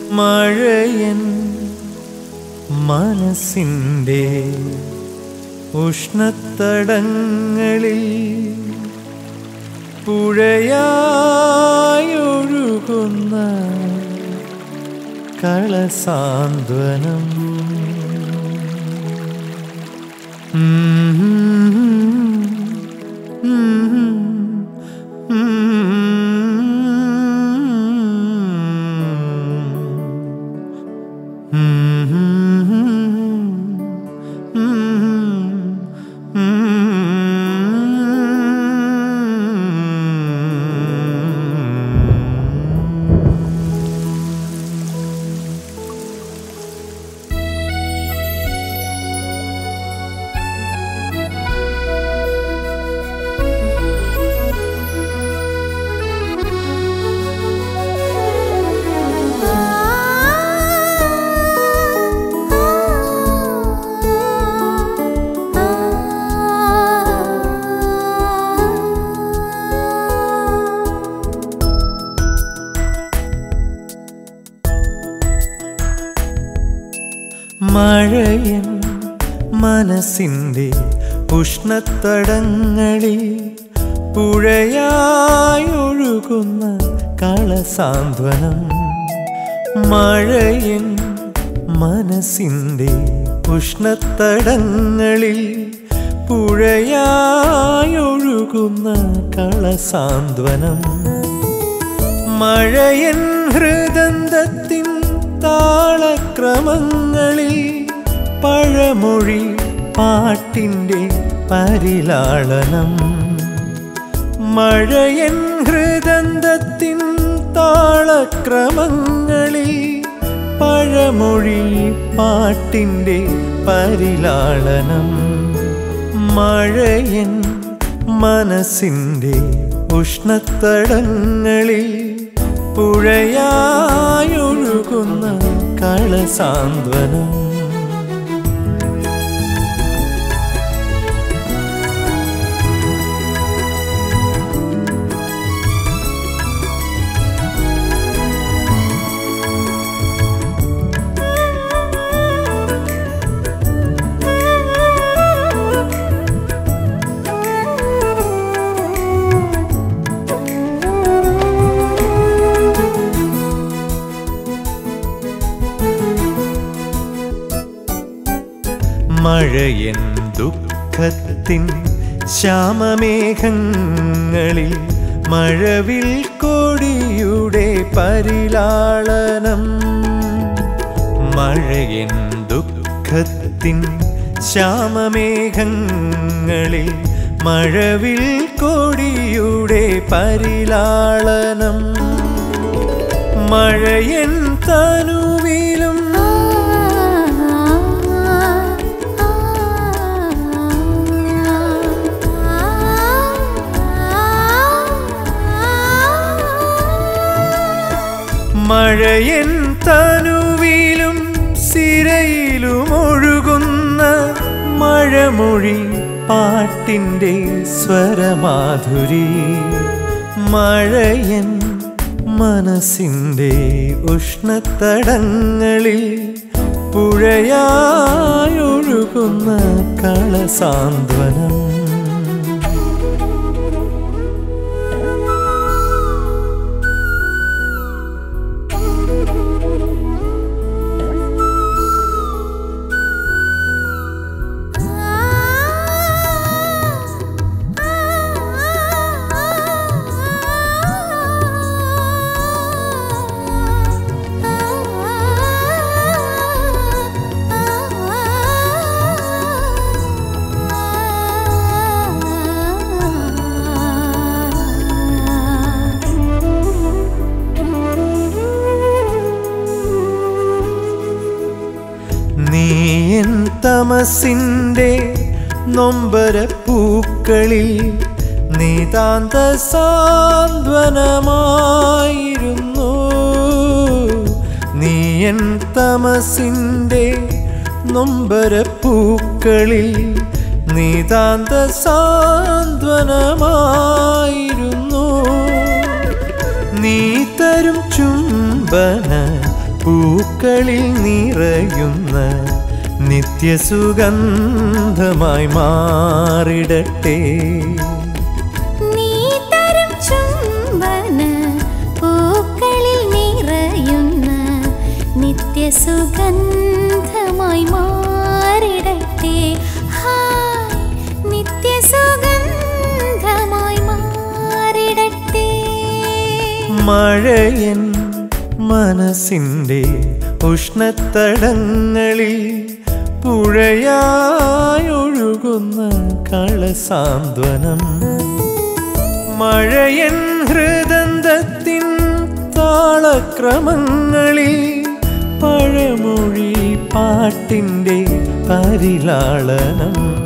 മഴയൻ മനസ്സിൻ്റെ ഉഷ്ണത്തടങ്ങളിൽ പുഴയായൊഴുകുന്ന കളസാന്ത്വനം മഴയൻ മനസ്സിൻ്റെ ഉഷ്ണത്തടങ്ങളിൽ പുഴയായൊഴുകുന്ന കളസാന്ത്വനം മഴയൻ മനസ്സിൻ്റെ ഉഷ്ണത്തടങ്ങളിൽ പുഴയായൊഴുകുന്ന കളസാന്ത്വനം മഴയൻ ഹൃദന്തത്തിൻ താളക്രമങ്ങളിൽ പഴമൊഴി പാട്ടിൻ്റെ പരിലാളനം മഴയൻ ഹൃദന്തത്തിൻ താളക്രമങ്ങളിൽ പഴമൊഴി പാട്ടിൻ്റെ പരിലാളനം മഴയൻ മനസ്സിൻ്റെ ഉഷ്ണത്തടങ്ങളിൽ പുഴയായൊഴുകുന്ന കളസാന്ത്വനം മഴയൻ ദുഃഖത്തിൻ ശ്യാമമേഘങ്ങളിൽ മഴവിൽ കൊടിയുടെ പരിലാളനം മഴയൻ ദുഃഖത്തിൻ ശ്യാമമേഘങ്ങളിൽ മഴവിൽ കൊടിയുടെ പരിലാളനം മഴയൻ തനുവിലും മഴയൻ തനുവിലും സിരയിലും ഒഴുകുന്ന മഴമൊഴി പാട്ടിൻ്റെ സ്വരമാധുരി മഴയൻ മനസ്സിൻ്റെ ഉഷ്ണത്തടങ്ങളിൽ പുഴയായൊഴുകുന്ന കളസാന്ത്വനം നീയൻ തമസിൻ്റെ നൊമ്പരപ്പൂക്കളിൽ നിതാന്ത സാന്ത്വനമായിരുന്നു നീയൻ തമസിൻ്റെ നൊമ്പരപ്പൂക്കളിൽ നിതാന്ത സാന്ത്വനമായിരുന്നു നീ തരും ചുംബന പൂക്കളിൽ നിറയുന്ന നിത്യസുഗന്ധമായി മാറിടട്ടെ നീ തരും ചുംബന പൂക്കളിൽ നിറയുന്ന നിത്യസുഗന്ധമായി മാറിടട്ടെ ഹായ് നിത്യസുഗന്ധമായി മാറിടട്ടെ മഴയൻ മനസ്സിൻ്റെ ഉഷ്ണത്തടങ്ങളിൽ പുഴയായൊഴുകുന്ന കളസാന്ത്വനം മഴയൻ ഹൃദന്തത്തിൻ താളക്രമങ്ങളിൽ പഴമൊഴി പാട്ടിൻ്റെ പരിലാളനം